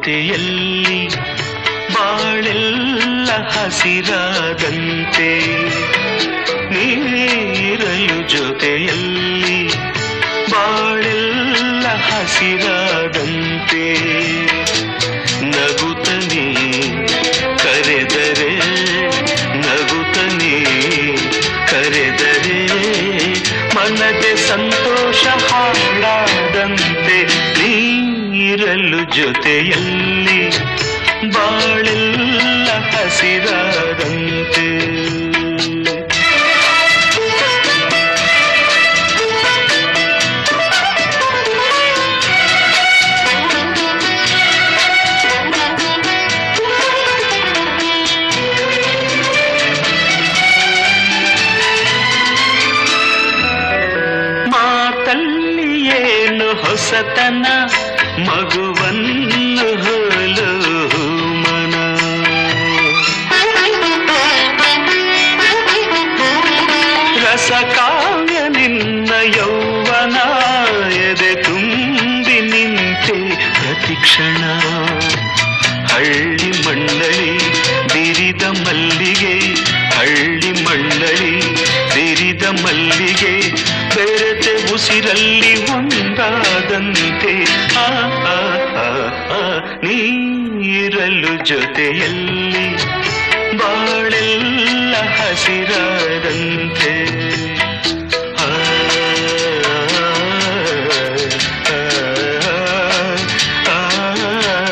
ಜೊತೆಯಲ್ಲಿ ಬಾಳೆಲ್ಲ ಹಸಿರಾದಂತೆ ನೀರಲು ಜೊತೆಯಲ್ಲಿ ಬಾಳೆಲ್ಲ ಹಸಿರಾದಂತೆ ನಗುತ್ತನೆ ಕರೆದರೆ ನಗುತ್ತನೆ ಕರೆದರೆ ಮನದೆ ಸಂತೋಷ ಹಾಡಾದಂತೆ ನೀರಲು ಜೊತೆಯಲ್ಲಿ ಬಾಳೆಲ್ಲ ಹಸಿರಾದಂತೆ ಮಾತಲ್ಲಿ ಏನು ಹೊಸತನ ಮಗುವನ್ನು ಹೋಲು ಮನ ರಸಕಾವ್ಯ ನಿನ್ನ ಯೌವನ ಎದೆ ತುಂಬಿ ನಿಂತೆ ಪ್ರತಿಕ್ಷಣ ಹಳ್ಳಿ ಮಂಡಳಿ ಬಿರಿದ ಮಲ್ಲಿಗೆ ಹಳ್ಳಿ ಮಂಡಳಿ ಬಿರಿದ ಮಲ್ಲಿಗೆ ಬೆರೆತೆ ಉಸಿರಲ್ಲಿ ಒಂದಾದಂತೆ ಆ, ಆ, ಆ, ಆ, ನೀರಲು ಜೊತೆಯಲ್ಲಿ ಬಾಳೆಲ್ಲ ಹಸಿರಾದಂತೆ ಆ, ಆ, ಆ,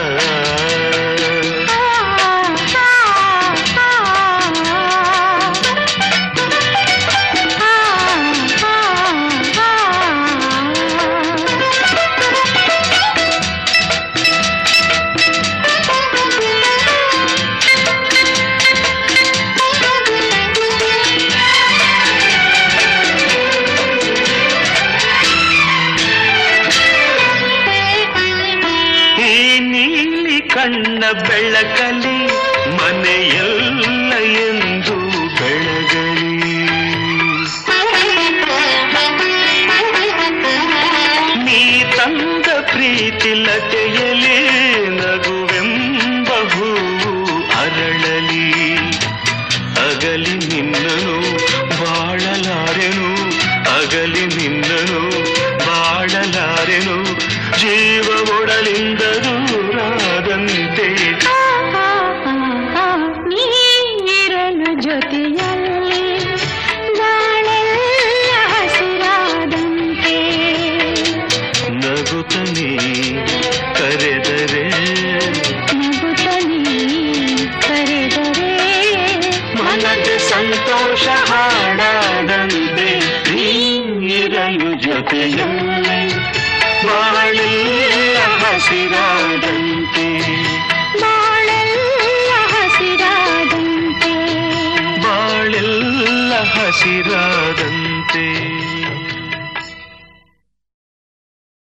ಈ ನೀಲಿ ಕಣ್ಣ ಬೆಳಕಲಿ ಮನೆಯಲ್ಲ ಎಂದು ಬೆಳಗಲಿ ನೀ ತಂದ ಪ್ರೀತಿ ಲತೆಯಲಿ ನಗುವೆಂಬ ಹೂವು ಅರಳಲಿ ಅಗಲಿ ನಿನ್ನನು ಬಾಳಲಾರೆನು ಅಗಲಿ ನಿನ್ನನು ಬಾಳಲಾರೆನು ಜೀವ ಒಡಲಿಂದ ದೂರಾದಂತೆ ನೀರಲು ಜೊತೆಯಲ್ಲಿ ಬಾಳೆಲ್ಲ ಹಸಿರಾದಂತೆ ನಗುತ್ತನೆ ಕರೆದರೆ ನಗುತ್ತಲೀ ಕರೆದರೆ ಮನದ ಸಂತೋಷ ಹಾಡಾದಂತೆ ನೀರಲು ಜೊತೆಯಲ್ಲಿ ಬಾಳೆಲ್ಲ ಹಸಿರಾದಂತೆ ಬಾಳೆಲ್ಲ ಹಸಿರಾದಂತೆ ಬಾಳೆಲ್ಲ ಹಸಿರಾದಂತೆ